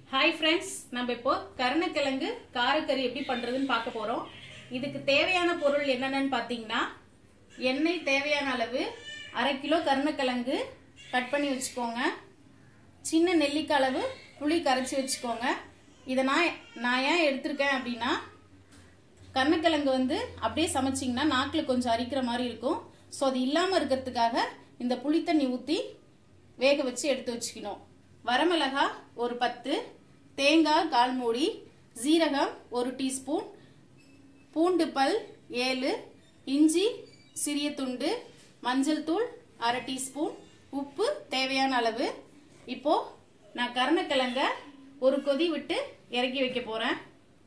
hi friends நம்ம இப்போ கருணக்கிழங்கு காரக்கறி எப்படி பண்றதுன்னு பார்க்க போறோம் இதுக்கு தேவையான பொருள் என்னென்னு பார்த்தீங்கன்னா எண்ணெய் தேவையான அளவு அரை கிலோ கருணக்கிழங்கு கட் பண்ணி வச்சுக்கோங்க சின்ன நெல்லிக்காய் அளவு புளி கரைச்சி வச்சுக்கோங்க இதை நான் நான் ஏன் எடுத்திருக்கேன் அப்படின்னா கருணக்கிழங்கு வந்து அப்படியே சமைச்சிங்கன்னா நாக்கில் கொஞ்சம் அரிக்கிற மாதிரி இருக்கும் ஸோ அது இல்லாமல் இருக்கிறதுக்காக இந்த புளி தண்ணி ஊற்றி வேக வச்சு எடுத்து வச்சுக்கணும் வரமிளகா ஒரு பத்து தேங்காய் கால் மூடி ஜீரகம் ஒரு டீஸ்பூன் பூண்டு பல் ஏழு இஞ்சி சிறிய துண்டு மஞ்சள் தூள் அரை டீஸ்பூன் உப்பு தேவையான அளவு இப்போ நான் கருணக்கிழங்க ஒரு கொதி விட்டு இறக்கி வைக்க போறேன்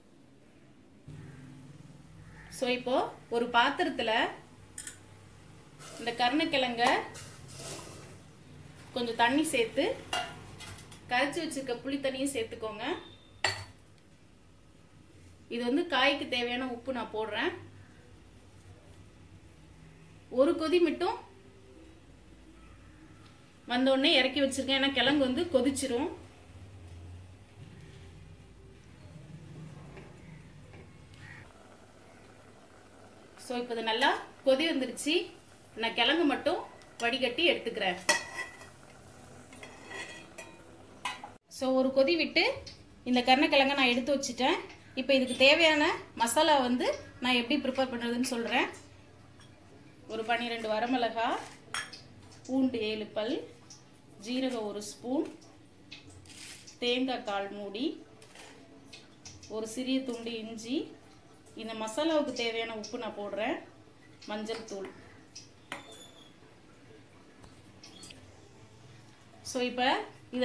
ஸோ இப்போ ஒரு பாத்திரத்தில் இந்த கருணக்கிழங்க கொஞ்சம் தண்ணி சேர்த்து கரைச்சி வச்சிருக்க புளி தண்ணியும் சேர்த்துக்கோங்க இது வந்து காய்க்கு தேவையான உப்பு நான் போடுறேன் ஒரு கொதி மட்டும் வந்த உடனே இறக்கி வச்சிருக்கேன் ஏன்னா கிழங்கு வந்து கொதிச்சிரும் ஸோ இப்போ இது நல்லா கொதி வந்துருச்சு நான் கிழங்கு மட்டும் வடிகட்டி எடுத்துக்கிறேன் ஸோ ஒரு கொதி விட்டு இந்த கருணக்கிழங்க நான் எடுத்து வச்சுட்டேன் இப்போ இதுக்கு தேவையான மசாலா வந்து நான் எப்படி ப்ரிப்பேர் பண்ணுறதுன்னு சொல்கிறேன் ஒரு பன்னிரெண்டு வரமிளகா பூண்டு ஏழு பல் ஜீரகம் ஒரு ஸ்பூன் தேங்காய் கால் மூடி ஒரு சிறிய துண்டு இஞ்சி இந்த மசாலாவுக்கு தேவையான உப்பு நான் போடுறேன் மஞ்சள் தூள் ஸோ இப்போ இதை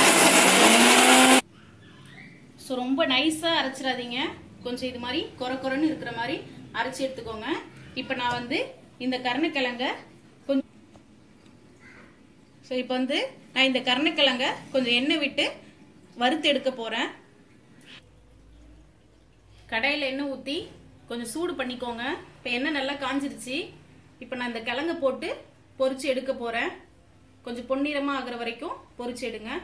ஸோ ரொம்ப நைஸாக அரைச்சிடாதீங்க கொஞ்சம் இது மாதிரி குறை குறைன்னு இருக்கிற மாதிரி அரைச்சி எடுத்துக்கோங்க இப்போ நான் வந்து இந்த கருணக்கிழங்க கொஞ்சம் ஸோ இப்போ வந்து நான் இந்த கருணக்கிழங்க கொஞ்சம் எண்ணெய் விட்டு வறுத்து எடுக்க போகிறேன் கடையில் எண்ணெய் ஊற்றி கொஞ்சம் சூடு பண்ணிக்கோங்க இப்போ எண்ணெய் நல்லா காஞ்சிருச்சு இப்போ நான் இந்த கிழங்க போட்டு பொரிச்சு எடுக்க போகிறேன் கொஞ்சம் பொன்னிறமாக ஆகிற வரைக்கும் பொரிச்சு எடுங்க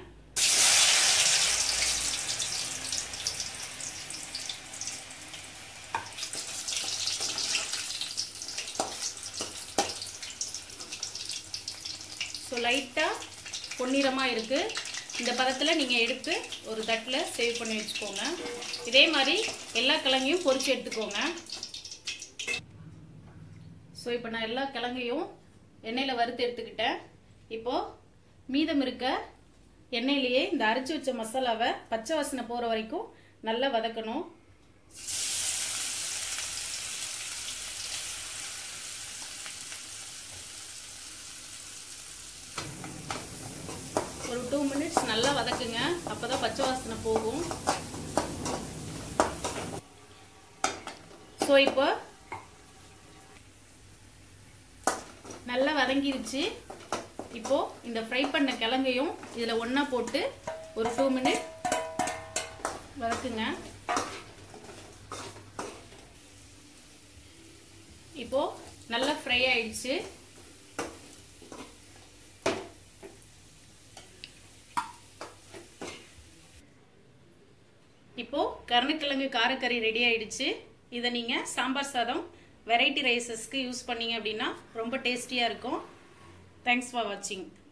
ஸோ லைட்டாக பொன்னிறமாக இருக்குது இந்த பதத்தில் நீங்கள் எடுத்து ஒரு தட்டில் சேவ் பண்ணி வச்சுக்கோங்க இதே மாதிரி எல்லா கிழங்கையும் பொரிச்சு எடுத்துக்கோங்க ஸோ இப்போ நான் எல்லா கிழங்கையும் எண்ணெயில் வறுத்து எடுத்துக்கிட்டேன் இப்போது மீதம் இருக்க எண்ணெயிலேயே இந்த அரைச்சி வச்ச மசாலாவை பச்சை வாசனை போகிற வரைக்கும் நல்லா வதக்கணும் ஒரு டூ மினிட்ஸ் நல்லா வதக்குங்க அப்பதான் பச்சை வாசனை போகும் ஸோ இப்போ நல்லா வதங்கிருச்சு இப்போ இந்த ஃப்ரை பண்ண கிழங்கையும் இதில் ஒன்றா போட்டு ஒரு டூ மினிட் வதக்குங்க இப்போ நல்லா ஃப்ரை ஆயிடுச்சு இப்போ கருணக்கிழங்கு காரக்கறி ரெடி ஆயிடுச்சு இதை நீங்கள் சாம்பார் சாதம் வெரைட்டி ரைஸஸ்க்கு யூஸ் பண்ணீங்க அப்படின்னா ரொம்ப டேஸ்டியாக இருக்கும் தேங்க்ஸ் ஃபார் வாட்சிங்